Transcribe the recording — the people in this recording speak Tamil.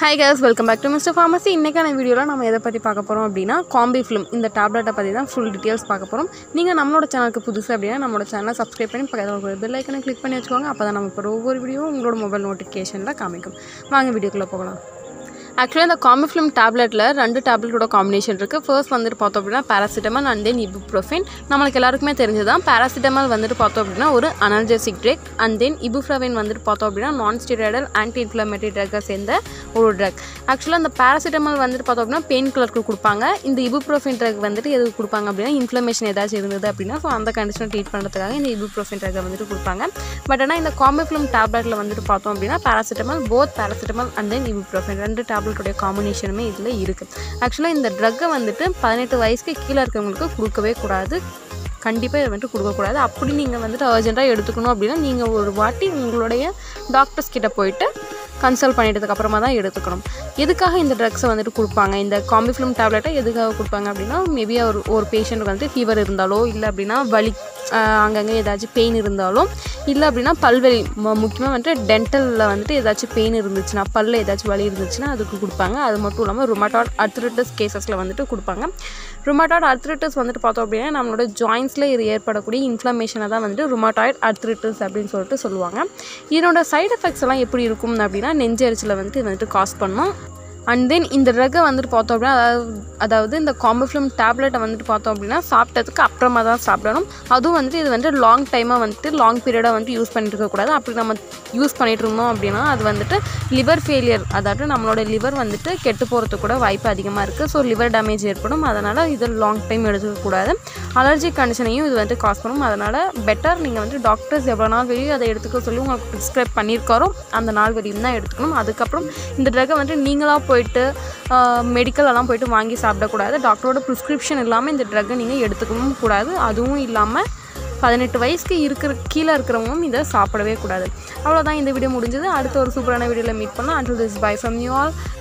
hi guys welcome back to Mister Pharmacy இன்றைக்கான வீடியோவில் நம்ம எதை பற்றி பார்க்க போகிறோம் அப்படின்னா காம்பி ஃபிலிம் இந்த டேப்லெட்டை பற்றி தான் ஃபுல் டீட்டெயில்ஸ் பார்க்க போகிறோம் நீங்கள் நம்மளோட சேனலுக்கு புதுசு அப்படின்னா நம்மளோட சேனலை சப்ஸ்கிரைப் பண்ணி பக்கத்தில் ஒரு பெல் ஐக்கனை கிளிக் பண்ணி வச்சுக்கோங்க அப்போ தான் நம்ம இப்போ ஒவ்வொரு வீடியோவும் உங்களோட மொபைல் நோட்டிஃபிகேஷனில் காமிக்கும் வாங்க வீடியோக்குள்ளே போகலாம் ஆக்சுவலாக இந்த காமிஃபிலிம் டேப்லெட்டில் ரெண்டு டேப்லெட்டோட காம்பினேஷன் இருக்குது ஃபர்ஸ்ட் வந்துட்டு பார்த்தோம் அப்படின்னா பேராசிட்டமல் அண்ட் தென் இபுப்ரோஃபின் நம்மளுக்கு எல்லாருக்குமே தெரிஞ்சதான் பேராசிட்டமல் வந்துட்டு பார்த்தோம் அப்படின்னா ஒரு analgesic drug and then ibuprofen வந்துட்டு பார்த்தோம் அப்படின்னா நான் ஸ்டீராய்டல் ஆன்டி இன்ஃப்ளமேட்டரி ட்ரக்கை சேர்ந்த ஒரு ட்ரக் ஆக்சுவலாக அந்த பேராசிட்டமல் வந்துட்டு பார்த்தோம் அப்படின்னா பெயின் கிளருக்கு கொடுப்பாங்க இந்த இபுப்ரோஃபின் ட்ரக் வந்துட்டு எதுக்கு கொடுப்பாங்க அப்படின்னா இன்ஃப்ளமேஷன் ஏதாச்சும் இருந்தது அப்படின்னா ஸோ அந்த கண்டிஷனை ட்ரீட் பண்ணுறதுக்காக இந்த இபுப்ரோஃபின் ட்ரக்கை வந்துட்டு கொடுப்பாங்க பட் ஆனால் இந்த காமிஃபிலிம் டேப்லெட்டில் வந்துட்டு பார்த்தோம் அப்படின்னா paracetamol both paracetamol and then ibuprofen ரெண்டு டேப்லெட்டுடைய காம்பினேஷனுமே இதில் இருக்குது ஆக்சுவலாக இந்த ட்ரக்கை வந்துட்டு பதினெட்டு வயசுக்கு கீழே இருக்கிறவங்களுக்கு கொடுக்கவே கூடாது கண்டிப்பாக இதை வந்துட்டு கொடுக்கக்கூடாது அப்படி நீங்கள் வந்துட்டு அர்ஜென்ட்டாக எடுத்துக்கணும் அப்படின்னா நீங்கள் ஒரு வாட்டி உங்களுடைய டாக்டர்ஸ் கிட்ட போயிட்டு கன்சல்ட் பண்ணிட்டதுக்கு அப்புறமா தான் எடுத்துக்கணும் எதுக்காக இந்த ட்ரக்ஸை வந்துட்டு கொடுப்பாங்க இந்த காம்பிஃபிலிம் டேப்லெட்டை எதுக்காக கொடுப்பாங்க அப்படின்னா மேபி ஒரு ஒரு பேஷண்ட்டுக்கு வந்துட்டு ஃபீவர் இருந்தாலோ இல்லை அப்படின்னா வலி ஆஹ் அங்கங்கே ஏதாச்சும் பெயின் இருந்தாலும் இல்லை அப்படின்னா பல்வலி முக்கியமாக வந்துட்டு டென்டலில் வந்துட்டு ஏதாச்சும் பெயின் இருந்துச்சுன்னா பல்ல ஏதாச்சும் வலி இருந்துச்சுன்னா அதுக்கு கொடுப்பாங்க அது மட்டும் இல்லாமல் ருமட்டாட் அர்த்ரிட்டிஸ் கேசஸில் வந்துட்டு கொடுப்பாங்க ருமட்டாய்டு அர்த்ரிட்டிஸ் வந்துட்டு பார்த்தோம் அப்படின்னா நம்மளோட ஜாயின்ஸில் இது ஏற்படக்கூடிய இன்ஃப்ளமேஷனை தான் வந்துட்டு ருமட்டாய்டு அர்த்ரிட்டிஸ் அப்படின்னு சொல்லிட்டு சொல்லுவாங்க இதனோட சைடு எஃபெக்ட்ஸ் எல்லாம் எப்படி இருக்கும் அப்படின்னா நெஞ்செரிச்சலை வந்துட்டு இது வந்துட்டு காஸ் பண்ணும் அண்ட் தென் இந்த ட்ரக்கை வந்துட்டு பார்த்தோம் அப்படின்னா அதாவது அதாவது இந்த காம்பஃபிலிம் டேப்லெட்டை வந்துட்டு பார்த்தோம் அப்படின்னா சாப்பிட்டதுக்கு அப்புறமா தான் சாப்பிடணும் அதுவும் வந்துட்டு இது வந்துட்டு லாங் டைமாக வந்துட்டு லாங் பீரியடாக வந்துட்டு யூஸ் பண்ணிட்டு இருக்கக்கூடாது அப்படி நம்ம யூஸ் பண்ணிட்டு இருந்தோம் அப்படின்னா அது வந்துட்டு லிவர் ஃபெயிலியர் அதாவது நம்மளோட லிவர் வந்துட்டு கெட்டு போகிறதுக்கு கூட வாய்ப்பு அதிகமாக இருக்குது ஸோ லிவர் டேமேஜ் ஏற்படும் அதனால் இது லாங் டைம் எடுத்துக்கக்கூடாது அலர்ஜி கண்டிஷனையும் இது வந்துட்டு காஸ் பண்ணும் அதனால் பெட்டர் நீங்கள் வந்து டாக்டர்ஸ் எவ்வளோ நாள் வரையும் அதை எடுத்துக்க சொல்லி உங்களுக்கு ப்ரிஸ்கிரைப் பண்ணியிருக்காரோ அந்த நாள் வரையும் தான் எடுத்துக்கணும் அதுக்கப்புறம் இந்த ட்ரக்கை வந்துட்டு நீங்களாக போயிட்டு மெடிக்கலெல்லாம் போயிட்டு வாங்கி சாப்பிடக்கூடாது டாக்டரோட ப்ரிஸ்கிரிப்ஷன் இல்லாமல் இந்த ட்ரக்கை நீங்கள் எடுத்துக்கவும் கூடாது அதுவும் இல்லாமல் பதினெட்டு வயசுக்கு இருக்கிற கீழே இருக்கிறவங்களும் இதை சாப்பிடவே கூடாது அவ்வளோதான் இந்த வீடியோ முடிஞ்சது அடுத்த ஒரு சூப்பரான வீடியோவில் மீட் பண்ணலாம் until this bye from you all